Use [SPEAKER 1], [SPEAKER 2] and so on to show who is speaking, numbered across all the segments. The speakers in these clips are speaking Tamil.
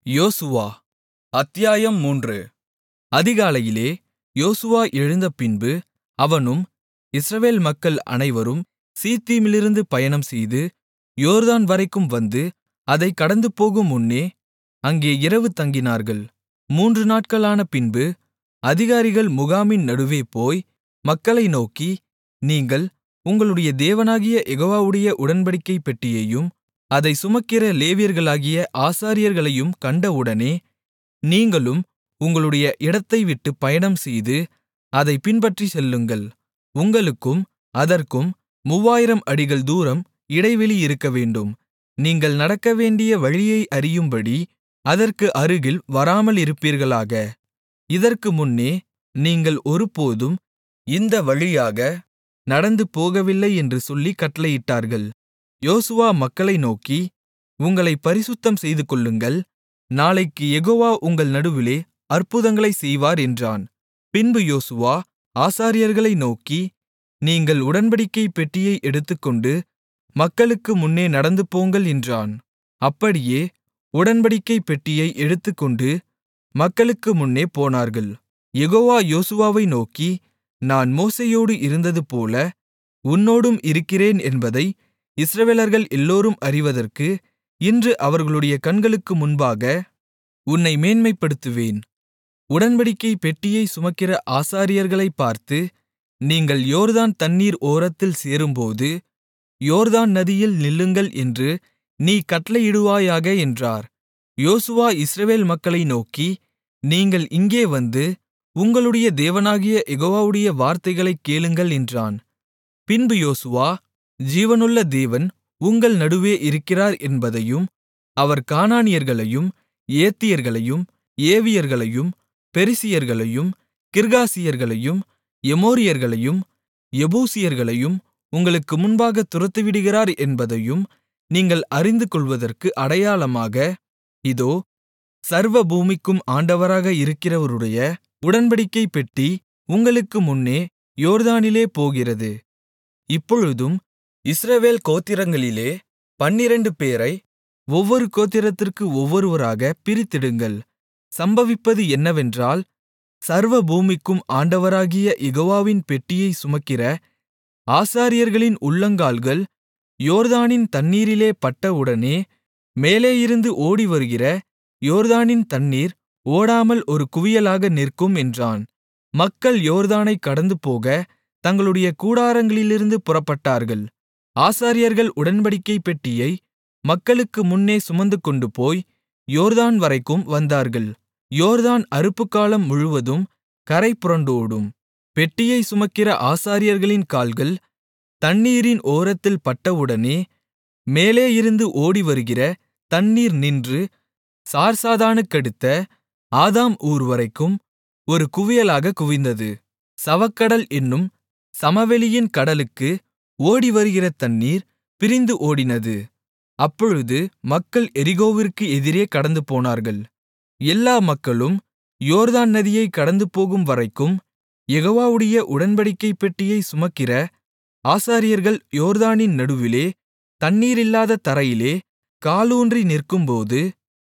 [SPEAKER 1] யோசுவா அத்தியாயம் மூன்று அதிகாலையிலே யோசுவா எழுந்தபின்பு அவனும் இஸ்ரவேல் மக்கள் அனைவரும் சீத்திமிலிருந்து பயணம்செய்து யோர்தான் வரைக்கும் வந்து அதைக் கடந்துபோகும் முன்னே அங்கே இரவு தங்கினார்கள் மூன்று நாட்களான பின்பு அதிகாரிகள் முகாமின் நடுவே போய் மக்களை நோக்கி நீங்கள் உங்களுடைய தேவனாகிய யெகோவாவுடைய உடன்படிக்கைப் பெட்டியையும் அதைச் சுமக்கிற லேவியர்களாகிய ஆசாரியர்களையும் கண்டவுடனே நீங்களும் உங்களுடைய இடத்தைவிட்டுப் பயணம்செய்து அதைப் பின்பற்றிச் செல்லுங்கள் உங்களுக்கும் அதற்கும் மூவாயிரம் அடிகள் தூரம் இடைவெளி இருக்கவேண்டும் நீங்கள் நடக்கவேண்டிய வழியை அறியும்படி அதற்கு அருகில் வராமலிருப்பீர்களாக இதற்கு முன்னே நீங்கள் ஒருபோதும் இந்த வழியாக நடந்து போகவில்லை என்று சொல்லிக் கட்டளையிட்டார்கள் யோசுவா மக்களை நோக்கி உங்களைப் பரிசுத்தம் செய்துகொள்ளுங்கள் நாளைக்குக் யெகோவா உங்கள் நடுவிலே அற்புதங்களைச் செய்வார் என்றான் பின்பு யோசுவா ஆசாரியர்களை நோக்கி நீங்கள் உடன்படிக்கைப் பெட்டியை எடுத்துக்கொண்டு மக்களுக்கு முன்னே நடந்துபோங்கள் என்றான் அப்படியே உடன்படிக்கைப் பெட்டியை எடுத்துக்கொண்டு மக்களுக்கு முன்னே போனார்கள் யெகோவா யோசுவாவை நோக்கி நான் மோசேயோடு இருந்ததுபோல உன்னோடும் இருக்கிறேன் என்பதை இஸ்ரவேலர்கள் எல்லோரும் அறிவதற்கு இன்று அவர்களுடைய கண்களுக்கு முன்பாக உன்னை மேன்மைப்படுத்துவேன் உடன்படிக்கைப் பெட்டியைச் சுமக்கிற ஆசாரியர்களைப் பார்த்து நீங்கள் யோர்தான் தண்ணீர் ஓரத்தில் சேரும்போது யோர்தான் நதியில் நில்லுங்கள் என்று நீ கட்டளையிடுவாயாக என்றார் யோசுவா இஸ்ரவேல் மக்களை நோக்கி நீங்கள் இங்கே வந்து உங்களுடைய தேவனாகிய யெகோவாவுடைய வார்த்தைகளைக் கேளுங்கள் என்றான் பின்பு யோசுவா ஜீவனுள்ள தேவன் உங்கள் நடுவே இருக்கிறார் என்பதையும் அவர் கானானியர்களையும் ஏத்தியர்களையும் ஏவியர்களையும் பெரிசியர்களையும் கிர்காசியர்களையும் எமோரியர்களையும் எபூசியர்களையும் உங்களுக்கு முன்பாகத் துரத்திவிடுகிறார் என்பதையும் நீங்கள் அறிந்துகொள்வதற்கு அடையாளமாக இதோ சர்வ பூமிக்கும் ஆண்டவராக இருக்கிறவருடைய உடன்படிக்கைப் பெட்டி உங்களுக்கு முன்னே யோர்தானிலே போகிறது இப்பொழுதும் இஸ்ரவேல் கோத்திரங்களிலே பன்னிரண்டு பேரை ஒவ்வொரு கோத்திரத்திற்கு ஒவ்வொருவராகப் பிரித்திடுங்கள் சம்பவிப்பது என்னவென்றால் சர்வ பூமிக்கும் ஆண்டவராகிய யெகோவாவின் பெட்டியைச் சுமக்கிற ஆசாரியர்களின் உள்ளங்கால்கள் யோர்தானின் தண்ணீரிலே பட்டவுடனே மேலேயிருந்து ஓடிவருகிற யோர்தானின் தண்ணீர் ஓடாமல் ஒரு குவியலாக நிற்கும் என்றான் மக்கள் யோர்தானைக் கடந்துபோக தங்களுடைய கூடாரங்களிலிருந்து புறப்பட்டார்கள் ஆசாரியர்கள் உடன்படிக்கைப் பெட்டியை மக்களுக்கு முன்னே சுமந்துகொண்டுபோய் யோர்தான் வரைக்கும் வந்தார்கள் யோர்தான் அறுப்புக்காலம் முழுவதும் கரை புரண்டோடும் பெட்டியை சுமக்கிற ஆசாரியர்களின் கால்கள் தண்ணீரின் ஓரத்தில் பட்டவுடனே மேலேயிருந்து ஓடிவருகிற தண்ணீர் நின்று சார்சாதானுக்கடுத்த ஆதாம் ஊர் வரைக்கும் ஒரு குவியலாக குவிந்தது சவக்கடல் என்னும் சமவெளியின் கடலுக்கு ஓடிவருகிற தண்ணீர் பிரிந்து ஓடினது அப்பொழுது மக்கள் எரிகோவிற்கு எதிரே கடந்துபோனார்கள் எல்லா மக்களும் யோர்தான் நதியைக் கடந்துபோகும் வரைக்கும் யெகோவாவுடைய உடன்படிக்கைப் பெட்டியை சுமக்கிற ஆசாரியர்கள் யோர்தானின் நடுவிலே தண்ணீரில்லாத தரையிலே காலூன்றி நிற்கும்போது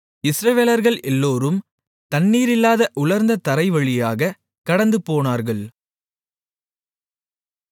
[SPEAKER 1] இஸ்ரவேலர்கள் எல்லோரும் தண்ணீரில்லாத உலர்ந்த தரை வழியாக கடந்துபோனார்கள்